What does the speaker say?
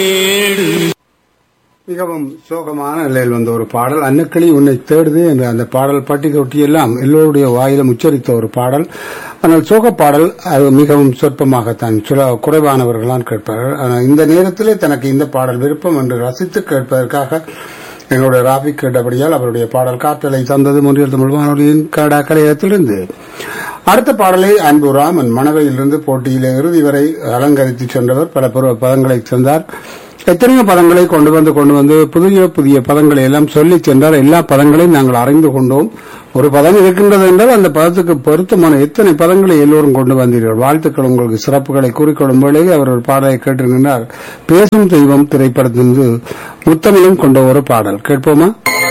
மிகவும் சோகமான நிலையில் வந்த ஒரு பாடல் அன்னக்கிளி உன்னை தேடுது என்ற அந்த பாடல் பட்டி தொட்டி எல்லாம் எல்லோருடைய வாயிலும் உச்சரித்த ஒரு பாடல் ஆனால் சோக பாடல் அது மிகவும் சொற்பமாகத்தான் சில குறைவானவர்களான் கேட்பார்கள் ஆனால் இந்த நேரத்திலே தனக்கு இந்த பாடல் விருப்பம் என்று ரசித்து கேட்பதற்காக எங்களுடைய ராபிக் கேட்டபடியால் அவருடைய பாடல் காற்றலை தந்தது முன்னில் தமிழ் வானொலியின் கடா கலையகத்திலிருந்து அடுத்த பாடலை அன்பு ராமன் மணவையிலிருந்து போட்டியிலே இறுதி வரை அலங்கரித்து சென்றவர் பல பருவ பதங்களை சென்றார் எத்தனையோ பதங்களை கொண்டு வந்து கொண்டு வந்து புதிய புதிய பதங்களை எல்லாம் சொல்லி சென்றார் எல்லா பதங்களையும் நாங்கள் அறிந்து கொண்டோம் ஒரு பதம் இருக்கின்றது என்றால் அந்த பதத்துக்கு பொருத்தமான எத்தனை பதங்களை எல்லோரும் கொண்டு வந்தீர்கள் வாழ்த்துக்கள் உங்களுக்கு சிறப்புகளை கூறிக்கொள்ளும் வேளையில் அவர் ஒரு பாடலை கேட்டிருக்கின்றார் பேசும் தெய்வம் திரைப்படத்திலிருந்து முத்தமிழும் கொண்ட ஒரு பாடல் கேட்போமா